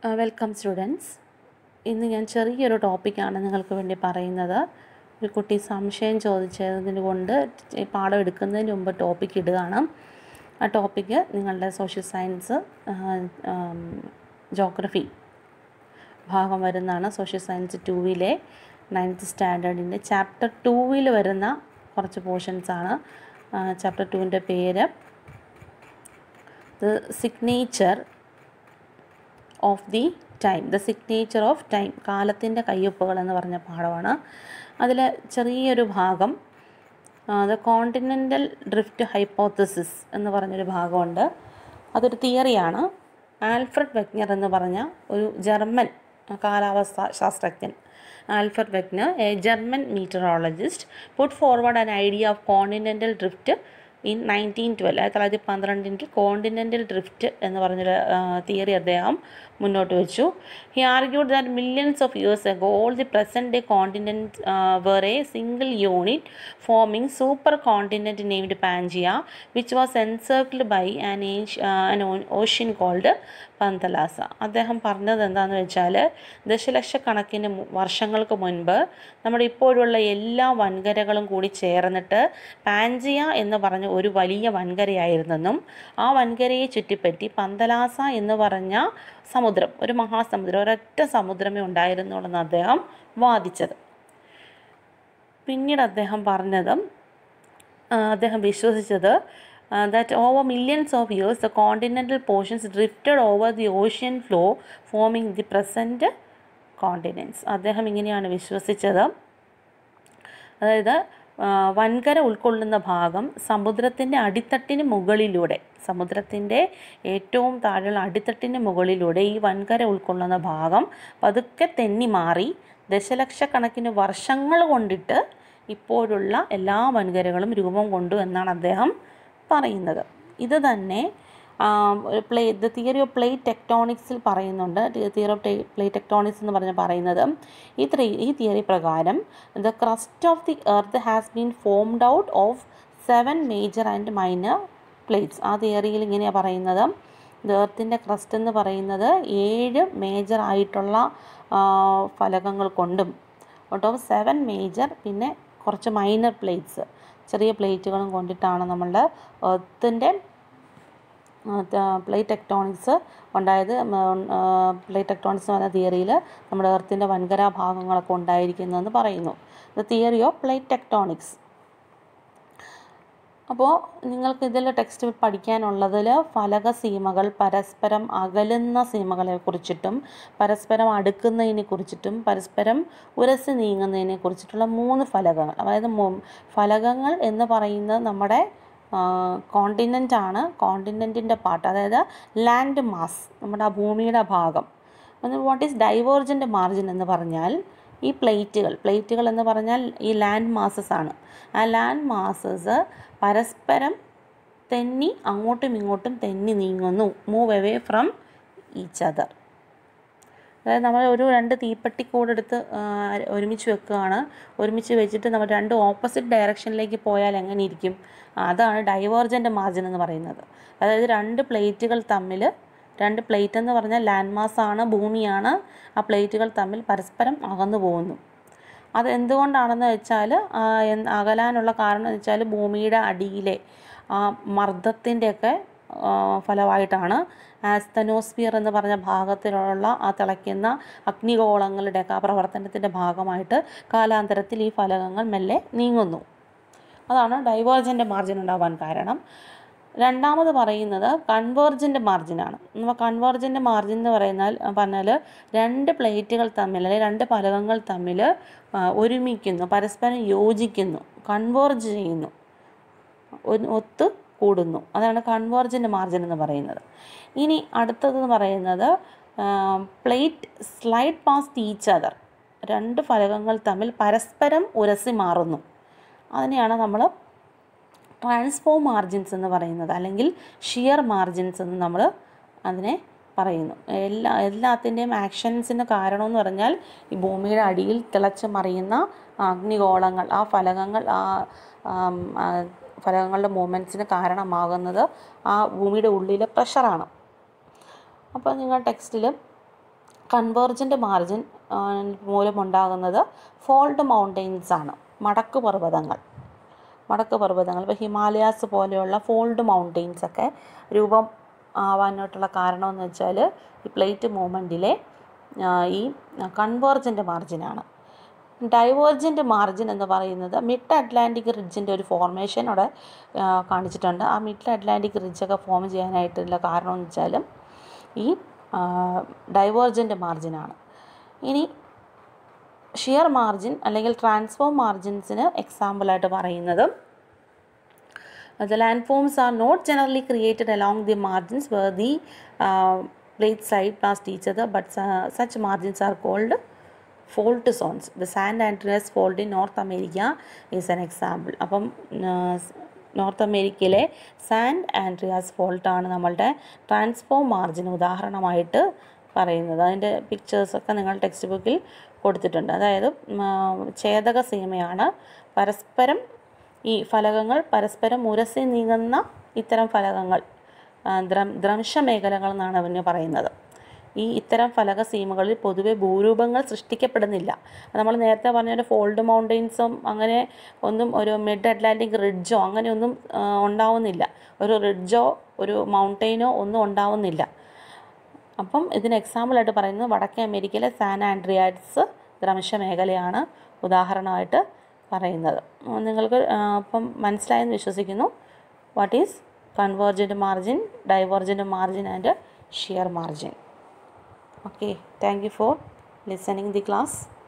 welcome students ഇന്ന് ഞാൻ ചെറിയൊരു ടോപ്പിക്കാണ് നിങ്ങൾക്ക് വേണ്ടി പറയുന്നത് ഒരു കുട്ടി സംശയം ചോദിച്ചതിന് കൊണ്ട് ഈ പാഠം എടുക്കുന്നതിന് മുമ്പ് ടോപ്പിക്ക് ഇടുകയാണ് ആ ടോപ്പിക്ക് നിങ്ങളുടെ സോഷ്യൽ സയൻസ് ജോഗ്രഫി ഭാഗം വരുന്നതാണ് സോഷ്യൽ സയൻസ് ടൂവിലെ നയൻത്ത് സ്റ്റാൻഡേർഡിൻ്റെ ചാപ്റ്റർ ടൂവിൽ വരുന്ന കുറച്ച് പോർഷൻസാണ് ചാപ്റ്റർ ടുവിൻ്റെ പേര് the signature of the time the signature of time കാലത്തിൻ്റെ കയ്യൊപ്പുകൾ എന്ന് പറഞ്ഞ പാഠമാണ് അതിൽ ചെറിയൊരു ഭാഗം ദ കോണ്ടിനെൻ്റൽ ഡ്രിഫ്റ്റ് ഹൈപ്പോത്തസിസ് എന്ന് പറഞ്ഞൊരു ഭാഗമുണ്ട് അതൊരു തിയറിയാണ് ആൽഫ്രഡ് വെഗ്നർ എന്ന് പറഞ്ഞ ഒരു ജർമ്മൻ കാലാവസ്ഥ ശാസ്ത്രജ്ഞൻ Alfred Wegener a German meteorologist put forward an idea of continental drift in nineteen twelve ആയിരത്തി തൊള്ളായിരത്തി പന്ത്രണ്ടിൽ കോണ്ടിനെൻ്റൽ ഡ്രിഫ്റ്റ് എന്ന് പറഞ്ഞൊരു തിയറി അദ്ദേഹം മുന്നോട്ട് വെച്ചു he argued that millions of years ago all the present day continent were a single unit forming super continent named Pangaea which was encircled by an ancient an ocean called Panthalassa അദ്ദേഹം പറഞ്ഞത് എന്താണെന്ന് വെച്ചാൽ ദശലക്ഷക്കണക്കിന് വർഷങ്ങൾക്ക് മുൻപ് നമ്മുടെ ഇപ്പോഴുള്ള എല്ലാ വൻകരകളും കൂടി ചേർന്നിട്ട് പാൻജിയ എന്ന് പറഞ്ഞ ഒരു വലിയ വൻകരയായിരുന്നെന്നും ആ വൻകരയെ ചുറ്റിപ്പറ്റി പന്തലാസ എന്ന് പറഞ്ഞ സമുദ്രം ഒരു മഹാസമുദ്രം ഒരൊറ്റ സമുദ്രമേ ഉണ്ടായിരുന്നുള്ളെന്ന് അദ്ദേഹം വാദിച്ചത് പിന്നീട് അദ്ദേഹം പറഞ്ഞതും അദ്ദേഹം വിശ്വസിച്ചത് that over millions of years the continental portions drifted over the ocean floor forming the present continents അദ്ദേഹം ഇങ്ങനെയാണ് വിശ്വസിച്ചത് അതായത് വൻകര ഉൾക്കൊള്ളുന്ന ഭാഗം സമുദ്രത്തിൻ്റെ അടിത്തട്ടിന് മുകളിലൂടെ സമുദ്രത്തിൻ്റെ ഏറ്റവും താഴെയുള്ള അടിത്തട്ടിന് മുകളിലൂടെ ഈ വൻകര ഉൾക്കൊള്ളുന്ന ഭാഗം പതുക്കെ തെന്നി മാറി ദശലക്ഷക്കണക്കിന് വർഷങ്ങൾ കൊണ്ടിട്ട് ഇപ്പോഴുള്ള എല്ലാ വൻകരകളും രൂപം കൊണ്ടു എന്നാണ് അദ്ദേഹം പറയുന്നത് ഇത് തന്നെ plate the theory of plate ടെക്ടോണിക്സിൽ പറയുന്നുണ്ട് തിയറി ഓഫ് പ്ലേ ടെക്ടോണിക്സ് എന്ന് പറഞ്ഞ് പറയുന്നത് ഈ ത്രീ ഈ തിയറി പ്രകാരം the crust of the earth has been formed out of seven major and minor plates ആ തിയറിയിൽ ഇങ്ങനെയാണ് പറയുന്നത് എർത്തിൻ്റെ ക്രസ്റ്റ് എന്ന് പറയുന്നത് ഏഴ് മേജർ ആയിട്ടുള്ള ഫലകങ്ങൾ കൊണ്ടും ഔട്ട് ഓഫ് സെവൻ മേജർ പിന്നെ കുറച്ച് മൈനർ പ്ലേറ്റ്സ് ചെറിയ പ്ലേറ്റുകളും കൊണ്ടിട്ടാണ് നമ്മളുടെ എർത്തിൻ്റെ പ്ലേറ്റ് ടെക്ടോണിക്സ് ഉണ്ടായത് പ്ലേറ്റ് ടെക്ടോണിക്സ് എന്ന് പറഞ്ഞ തിയറിയിൽ നമ്മുടെ എർത്തിൻ്റെ വൻകര ഭാഗങ്ങളൊക്കെ ഉണ്ടായിരിക്കുന്നതെന്ന് പറയുന്നു the theory of plate tectonics അപ്പോൾ നിങ്ങൾക്ക് ഇതിൽ ടെക്സ്റ്റ് പഠിക്കാനുള്ളതിൽ ഫലക സീമകൾ പരസ്പരം അകലുന്ന സീമകളെ കുറിച്ചിട്ടും പരസ്പരം അടുക്കുന്നതിനെ കുറിച്ചിട്ടും പരസ്പരം ഉരಸಿ നീങ്ങുന്നതിനെ കുറിച്ചിട്ടുള്ള മൂന്ന് ഫലകങ്ങൾ അതായത് ഫലകങ്ങൾ എന്ന് പറയുന്നത് നമ്മുടെ കോണ്ടിനെൻ്റ് ആണ് കോണ്ടിനെൻറ്റിൻ്റെ പാർട്ട് അതായത് ലാൻഡ് മാസ് നമ്മുടെ ആ ഭൂമിയുടെ ഭാഗം വാട്ട് ഈസ് ഡൈവേർജൻ്റ് മാർജിൻ എന്ന് പറഞ്ഞാൽ ഈ പ്ലേറ്റുകൾ പ്ലേറ്റുകൾ എന്ന് പറഞ്ഞാൽ ഈ ലാൻഡ് മാസസ് ആണ് ആ ലാൻഡ് മാസസ് പരസ്പരം തെന്നി അങ്ങോട്ടും ഇങ്ങോട്ടും തെന്നി നീങ്ങുന്നു move away from each other അതായത് നമ്മൾ ഒരു രണ്ട് തീപ്പെട്ടി കൂടെടുത്ത് ഒരുമിച്ച് വെക്കുകയാണ് ഒരുമിച്ച് വെച്ചിട്ട് നമ്മൾ രണ്ട് ഓപ്പോസിറ്റ് ഡയറക്ഷനിലേക്ക് പോയാൽ എങ്ങനെ ഇരിക്കും അതാണ് ഡൈവേർജൻ്റ് മാർജിൻ എന്ന് പറയുന്നത് അതായത് രണ്ട് പ്ലേറ്റുകൾ തമ്മിൽ രണ്ട് പ്ലേറ്റ് എന്ന് പറഞ്ഞാൽ ലാൻഡ് മാസാണ് ഭൂമിയാണ് ആ പ്ലേറ്റുകൾ തമ്മിൽ പരസ്പരം അകന്നു പോകുന്നു അത് എന്തുകൊണ്ടാണെന്ന് വെച്ചാൽ അകലാനുള്ള കാരണം എന്ന് വെച്ചാൽ ഭൂമിയുടെ അടിയിലെ ആ മർദ്ദത്തിൻ്റെയൊക്കെ ഫലമായിട്ടാണ് ആസ്തനോസ്ഫിയർ എന്ന് പറഞ്ഞ ഭാഗത്തിലുള്ള ആ തിളയ്ക്കുന്ന അഗ്നിഗോളങ്ങളുടെയൊക്കെ ആ പ്രവർത്തനത്തിൻ്റെ ഭാഗമായിട്ട് കാലാന്തരത്തിൽ ഈ ഫലകങ്ങൾ മെല്ലെ നീങ്ങുന്നു അതാണ് ഡൈവേർജൻ്റ് മാർജിൻ ഉണ്ടാവാൻ കാരണം രണ്ടാമത് പറയുന്നത് കൺവേർജൻ്റ് മാർജിനാണ് നമ്മൾ കൺവേർജൻ്റ് മാർജിൻ എന്ന് പറയുന്നാൽ പറഞ്ഞാൽ രണ്ട് പ്ലേറ്റുകൾ തമ്മിൽ അല്ലെങ്കിൽ രണ്ട് ഫലകങ്ങൾ തമ്മിൽ ഒരുമിക്കുന്നു പരസ്പരം യോജിക്കുന്നു കൺവേർജ് ചെയ്യുന്നു ഒത്ത് കൂടുന്നു അതാണ് കൺവേർജൻ്റ് മാർജിൻ എന്ന് പറയുന്നത് ഇനി അടുത്തതെന്ന് പറയുന്നത് plate slide past each other രണ്ട് ഫലകങ്ങൾ തമ്മിൽ പരസ്പരം ഉരസി മാറുന്നു അതിനെയാണ് നമ്മൾ ട്രാൻസ്ഫോം മാർജിൻസ് എന്ന് പറയുന്നത് അല്ലെങ്കിൽ ഷിയർ മാർജിൻസ് എന്ന് നമ്മൾ അതിനെ പറയുന്നു എല്ലാ എല്ലാത്തിൻ്റെയും ആക്ഷൻസിന് കാരണമെന്ന് പറഞ്ഞാൽ ഈ ഭൂമിയുടെ അടിയിൽ തിളച്ച് മറിയുന്ന അഗ്നിഗോളങ്ങൾ ആ ഫലകങ്ങൾ ആ ഫലകങ്ങളുടെ മൂവ്മെൻറ്റ്സിന് കാരണമാകുന്നത് ആ ഭൂമിയുടെ ഉള്ളിലെ പ്രഷറാണ് അപ്പോൾ നിങ്ങൾ ടെക്സ്റ്റിൽ കൺവേർജൻ്റ് മാർജിൻ മൂലമുണ്ടാകുന്നത് ഫോൾഡ് മൗണ്ടെയിൻസ് ആണ് മടക്ക് പർവ്വതങ്ങൾ മടക്ക് പർവ്വതങ്ങൾ ഇപ്പോൾ ഹിമാലയാസ് പോലെയുള്ള ഫോൾഡ് മൗണ്ടെയിൻസ് ഒക്കെ രൂപം ആവാനായിട്ടുള്ള കാരണമെന്ന് വെച്ചാൽ ഈ പ്ലേറ്റ് മൂവ്മെൻറ്റിലെ ഈ കൺവേർജൻ്റ് മാർജിനാണ് ഡൈവേർജൻ്റ് മാർജിൻ എന്ന് പറയുന്നത് മിഡ് അറ്റ്ലാന്റിക് റിഡ്ജിൻ്റെ ഒരു ഫോർമേഷൻ അവിടെ ആ, കാണിച്ചിട്ടുണ്ട് ആ മിഡ് അറ്റ്ലാന്റിക് റിഡ്ജൊക്കെ ഫോം ചെയ്യാനായിട്ടുള്ള കാരണം എന്ന് വെച്ചാൽ ഈ ഡൈവേർജൻ്റ് മാർജിനാണ് ഇനി ഷിയർ മാർജിൻ അല്ലെങ്കിൽ ട്രാൻസ്ഫോം മാർജിൻസിന് എക്സാമ്പിളായിട്ട് പറയുന്നത് the landforms are not generally created along the margins where the uh, plates side past each other but uh, such margins are called fault zones the San Andreas fault in North America is an example അപ്പം north അമേരിക്കയിലെ San Andreas ഫോൾട്ടാണ് നമ്മളുടെ transform margin ഉദാഹരണമായിട്ട് പറയുന്നത് അതിൻ്റെ പിക്ചേഴ്സൊക്കെ നിങ്ങൾ text ബുക്കിൽ കൊടുത്തിട്ടുണ്ട് അതായത് ഉം, ആ, ഛേദക സീമയാണ് പരസ്പരം ഈ ഫലകങ്ങൾ പരസ്പരം ഉരസി നീങ്ങുന്ന ഇത്തരം ഫലകങ്ങൾ ആ, ദ്രം ദ്രംശ മേഖലകൾ എന്നാണ് അവന് പറയുന്നത് ഈ ഇത്തരം ഫലക സീമകളിൽ പൊതുവെ ഭൂരൂപങ്ങൾ സൃഷ്ടിക്കപ്പെടുന്നില്ല നമ്മൾ നേരത്തെ പറഞ്ഞ പോലെ ഫോൾഡ് മൗണ്ടെയിൻസും അങ്ങനെ ഒന്നും ഒരു മിഡ് അറ്റ്ലാന്റിക് റിഡ്ജോ അങ്ങനെയൊന്നും ആ, ഉണ്ടാവുന്നില്ല ഒരു റിഡ്ജോ ഒരു മൗണ്ടെയിനോ ഒന്നും ഉണ്ടാവുന്നില്ല അപ്പം ഇതിന് എക്സാമ്പിളായിട്ട് പറയുന്നത് വടക്കേ അമേരിക്കയിലെ സാൻ ആൻഡ്രിയാറ്റ്സ് ദ്രംശ മേഖലയാണ് ഉദാഹരണമായിട്ട് പറയുന്നത് ഉം, നിങ്ങൾക്ക് ആ, അപ്പം മനസ്സിലായെന്ന് വിശ്വസിക്കുന്നു what is convergent margin divergent margin and shear margin okay thank you for listening the class